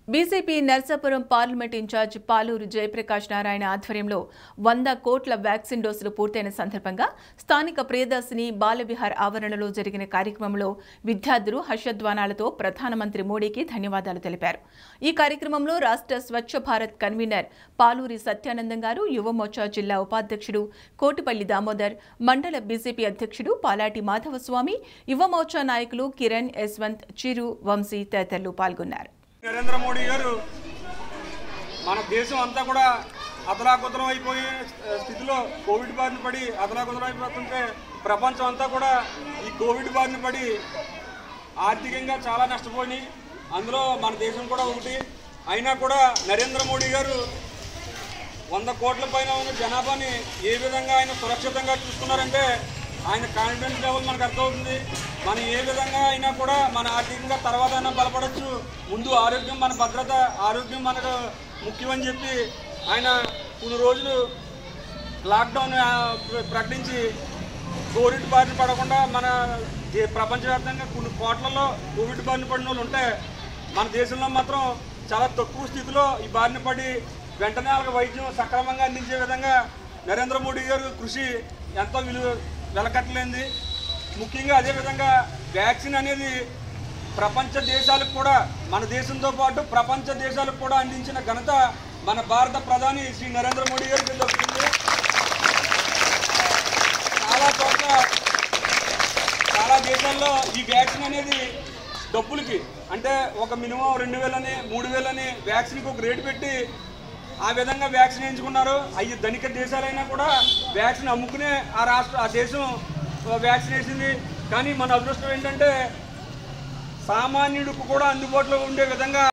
BJP Narsapuram parliament incharge Paluru Jayaprakash Narayana ఆధ్వర్యంలో వంద కోట్ల వ్యాక్సిన్ డోసులు పూర్తయిన సందర్భంగా స్థానిక ప్రియదర్శిని బాలవిహార్ ఆవరణలో జరిగిన కార్యక్రమంలో విద్యార్థులు హర్షధ్వానాలతో ప్రధానమంత్రి మోడీకి ధన్యవాదాలు తెలిపారు ఈ కార్యక్రమంలో రాష్ట్ర స్వచ్ఛ భారత్ కన్వీనర్ పాలూరి సత్యానందం గారు యువమోర్చా జిల్లా ఉపాధ్యక్షుడు కోటిపల్లి దామోదర్ మండల బీజేపీ అధ్యక్షుడు పాలాటి మాధవస్వామి యువమోర్చా నాయకులు కిరణ్ యశ్వంత్ చిరు వంశీ తదితరులు పాల్గొన్నారు నరేంద్ర మోడీ గారు మన దేశం అంతా కూడా అతలాకుతలం అయిపోయే స్థితిలో కోవిడ్ బారిన పడి అతలాకుతలం అయిపోతుంటే ప్రపంచం అంతా కూడా ఈ కోవిడ్ బారిన పడి ఆర్థికంగా చాలా నష్టపోయి అందులో మన దేశం కూడా ఒకటి అయినా కూడా నరేంద్ర మోడీ గారు వంద కోట్ల పైన ఉన్న జనాభాని ఏ విధంగా ఆయన సురక్షితంగా చూసుకున్నారంటే ఆయన కాన్ఫిడెన్స్ లెవెల్ మనకు అర్థమవుతుంది మనం ఏ విధంగా అయినా కూడా మన ఆర్థికంగా తర్వాత అయినా బలపడవచ్చు ముందు ఆరోగ్యం మన భద్రత ఆరోగ్యం మనకు ముఖ్యమని చెప్పి ఆయన కొన్ని రోజులు లాక్డౌన్ ఆ, ప్ర- ప్రకటించి కోవిడ్ బారిన పడకుండా మన దే- ప్రపంచవ్యాప్తంగా కొన్ని కోట్లలో కోవిడ్ బారిన పడిన వాళ్ళు ఉంటే మన దేశంలో మాత్రం చాలా తక్కువ స్థితిలో ఈ బారిన పడి వెంటనే వాళ్ళకి వైద్యం సక్రమంగా అందించే విధంగా నరేంద్ర మోడీ గారు కృషి ఎంతో విలువ వెలకట్టలేంది ముఖ్యంగా అదేవిధంగా వ్యాక్సిన్ అనేది ప్రపంచ దేశాలకు కూడా మన దేశంతో పాటు ప్రపంచ దేశాలకు కూడా అందించిన ఘనత మన భారత ప్రధాని శ్రీ నరేంద్ర మోడీ గారికి దక్కుతుంది చాలా చోట్ల చాలా దేశాల్లో ఈ వ్యాక్సిన్ అనేది డబ్బులకి అంటే ఒక మినిమం రెండు వేలని మూడు వేలని వ్యాక్సిన్కి ఒక రేటు పెట్టి ఆ విధంగా వ్యాక్సిన్ వేయించుకున్నారు అవి ధనిక దేశాలైనా కూడా వ్యాక్సిన్ అమ్ముకునే ఆ రాష్ట్ర ఆ దేశం వ్యాక్సిన్ వేసింది కానీ మన అదృష్టం ఏంటంటే సామాన్యుడికి కూడా అందుబాటులో ఉండే విధంగా